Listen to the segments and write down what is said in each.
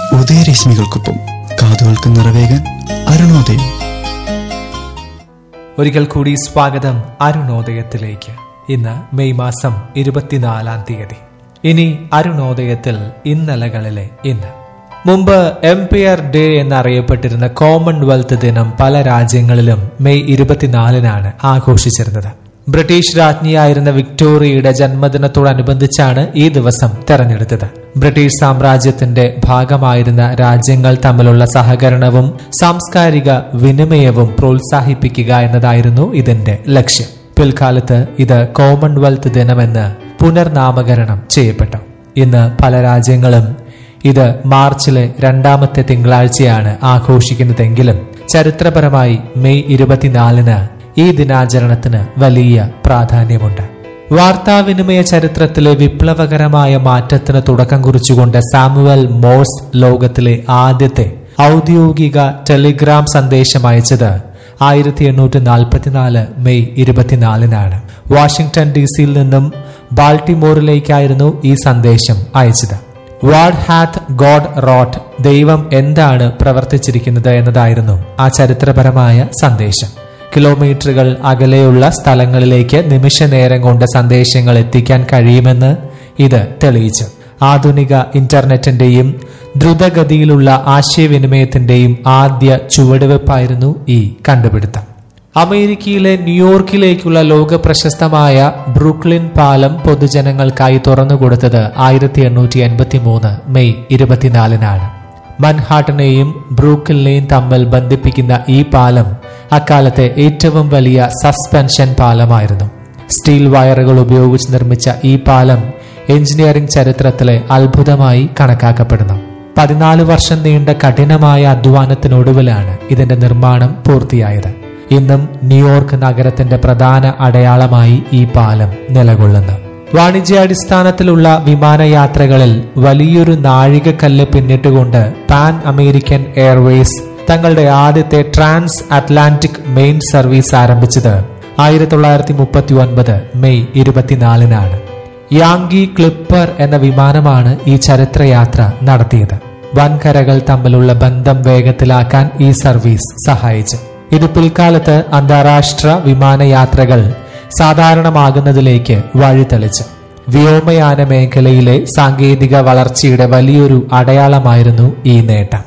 ഉദയരശ്മികൾക്കൊപ്പം കാതുകൾക്ക് നിറവേകാൻ അരുണോദയം ഒരിക്കൽ കൂടി സ്വാഗതം അരുണോദയത്തിലേക്ക് ഇന്ന് മെയ് മാസം ഇരുപത്തിനാലാം തീയതി ഇനി അരുണോദയത്തിൽ ഇന്നലകളിലെ ഇന്ന് മുമ്പ് എംപയർ ഡേ എന്നറിയപ്പെട്ടിരുന്ന കോമൺവെൽത്ത് ദിനം പല രാജ്യങ്ങളിലും മെയ് ഇരുപത്തിനാലിനാണ് ആഘോഷിച്ചിരുന്നത് ബ്രിട്ടീഷ് രാജ്ഞിയായിരുന്ന വിക്ടോറിയയുടെ ജന്മദിനത്തോടനുബന്ധിച്ചാണ് ഈ ദിവസം തെരഞ്ഞെടുത്തത് ബ്രിട്ടീഷ് സാമ്രാജ്യത്തിന്റെ ഭാഗമായിരുന്ന രാജ്യങ്ങൾ തമ്മിലുള്ള സഹകരണവും സാംസ്കാരിക വിനിമയവും പ്രോത്സാഹിപ്പിക്കുക എന്നതായിരുന്നു ഇതിന്റെ ലക്ഷ്യം പിൽക്കാലത്ത് ഇത് കോമൺവെൽത്ത് ദിനമെന്ന് പുനർനാമകരണം ചെയ്യപ്പെട്ടു ഇന്ന് പല രാജ്യങ്ങളും ഇത് മാർച്ചിലെ രണ്ടാമത്തെ തിങ്കളാഴ്ചയാണ് ആഘോഷിക്കുന്നതെങ്കിലും ചരിത്രപരമായി മെയ് ഇരുപത്തിനാലിന് ഈ ദിനാചരണത്തിന് വലിയ പ്രാധാന്യമുണ്ട് വാർത്താവിനിമയ ചരിത്രത്തിലെ വിപ്ലവകരമായ മാറ്റത്തിന് തുടക്കം കുറിച്ചുകൊണ്ട് സാമുവൽ മോഴ്സ് ലോകത്തിലെ ആദ്യത്തെ ഔദ്യോഗിക ടെലിഗ്രാം സന്ദേശം അയച്ചത് ആയിരത്തി എണ്ണൂറ്റി നാൽപ്പത്തിനാല് മെയ് ഇരുപത്തിനാലിനാണ് വാഷിംഗ്ടൺ ഡി സിയിൽ നിന്നും ബാൾട്ടിമോറിലേക്കായിരുന്നു ഈ സന്ദേശം അയച്ചത് വാഡ് ഹാത്ത് ഗോഡ് റോട്ട് ദൈവം എന്താണ് പ്രവർത്തിച്ചിരിക്കുന്നത് എന്നതായിരുന്നു ആ ചരിത്രപരമായ സന്ദേശം കിലോമീറ്ററുകൾ അകലെയുള്ള സ്ഥലങ്ങളിലേക്ക് നിമിഷ നേരം കൊണ്ട് സന്ദേശങ്ങൾ എത്തിക്കാൻ കഴിയുമെന്ന് ഇത് തെളിയിച്ചു ആധുനിക ഇന്റർനെറ്റിന്റെയും ദ്രുതഗതിയിലുള്ള ആശയവിനിമയത്തിന്റെയും ആദ്യ ചുവടുവെപ്പായിരുന്നു ഈ കണ്ടുപിടുത്തം അമേരിക്കയിലെ ന്യൂയോർക്കിലേക്കുള്ള ലോക പ്രശസ്തമായ ബ്രൂക്ലിൻ പാലം പൊതുജനങ്ങൾക്കായി തുറന്നുകൊടുത്തത് ആയിരത്തി എണ്ണൂറ്റി എൺപത്തി മൂന്ന് മെയ് ഇരുപത്തിനാലിനാണ് മൻഹാട്ടനെയും ബ്രൂക്കിലിനെയും തമ്മിൽ ബന്ധിപ്പിക്കുന്ന ഈ പാലം അക്കാലത്തെ ഏറ്റവും വലിയ സസ്പെൻഷൻ പാലമായിരുന്നു സ്റ്റീൽ വയറുകൾ ഉപയോഗിച്ച് നിർമ്മിച്ച ഈ പാലം എഞ്ചിനീയറിംഗ് ചരിത്രത്തിലെ അത്ഭുതമായി കണക്കാക്കപ്പെടുന്നു പതിനാല് വർഷം നീണ്ട കഠിനമായ അധ്വാനത്തിനൊടുവിലാണ് ഇതിന്റെ നിർമ്മാണം പൂർത്തിയായത് ഇന്നും ന്യൂയോർക്ക് നഗരത്തിന്റെ പ്രധാന അടയാളമായി ഈ പാലം നിലകൊള്ളുന്നു വാണിജ്യാടിസ്ഥാനത്തിലുള്ള വിമാനയാത്രകളിൽ വലിയൊരു നാഴികക്കല്ല് പിന്നിട്ടുകൊണ്ട് പാൻ അമേരിക്കൻ എയർവേസ് തങ്ങളുടെ ആദ്യത്തെ ട്രാൻസ് അറ്റ്ലാന്റിക് മെയിൻ സർവീസ് ആരംഭിച്ചത് ആയിരത്തി തൊള്ളായിരത്തി മുപ്പത്തി ഒൻപത് മെയ് ഇരുപത്തിനാലിനാണ് യാങ്കി ക്ലിപ്പർ എന്ന വിമാനമാണ് ഈ ചരിത്രയാത്ര നടത്തിയത് വൻകരകൾ തമ്മിലുള്ള ബന്ധം വേഗത്തിലാക്കാൻ ഈ സർവീസ് സഹായിച്ചു ഇത് പിൽക്കാലത്ത് അന്താരാഷ്ട്ര വിമാനയാത്രകൾ സാധാരണമാകുന്നതിലേക്ക് വഴിതെളിച്ചു വ്യോമയാന മേഖലയിലെ സാങ്കേതിക വളർച്ചയുടെ വലിയൊരു അടയാളമായിരുന്നു ഈ നേട്ടം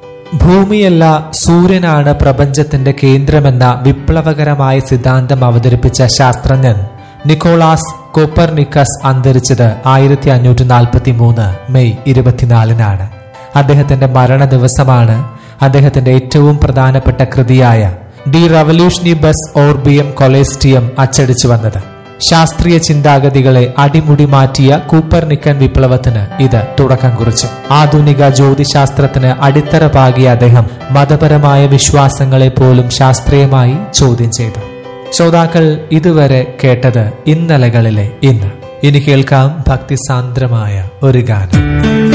ഭൂമിയല്ല സൂര്യനാണ് പ്രപഞ്ചത്തിന്റെ കേന്ദ്രമെന്ന വിപ്ലവകരമായ സിദ്ധാന്തം അവതരിപ്പിച്ച ശാസ്ത്രജ്ഞൻ നിക്കോളാസ് കോപ്പർനിക്കസ് അന്തരിച്ചത് ആയിരത്തി അഞ്ഞൂറ്റി നാൽപ്പത്തി മൂന്ന് മെയ് ഇരുപത്തിനാലിനാണ് അദ്ദേഹത്തിന്റെ മരണ ദിവസമാണ് അദ്ദേഹത്തിന്റെ ഏറ്റവും പ്രധാനപ്പെട്ട കൃതിയായ ദി റവല്യൂഷണി ബസ് ഓർബിയം കൊളേസ്റ്റിയം അച്ചടിച്ചു വന്നത് ശാസ്ത്രീയ ചിന്താഗതികളെ അടിമുടി മാറ്റിയ കൂപ്പർനിക്കൻ വിപ്ലവത്തിന് ഇത് തുടക്കം കുറിച്ചു ആധുനിക ജ്യോതിശാസ്ത്രത്തിന് അടിത്തറ പാകിയ അദ്ദേഹം മതപരമായ വിശ്വാസങ്ങളെ പോലും ശാസ്ത്രീയമായി ചോദ്യം ചെയ്തു ശ്രോതാക്കൾ ഇതുവരെ കേട്ടത് ഇന്നലകളിലെ ഇന്ന് ഇനി കേൾക്കാം ഭക്തിസാന്ദ്രമായ ഒരു ഗാനം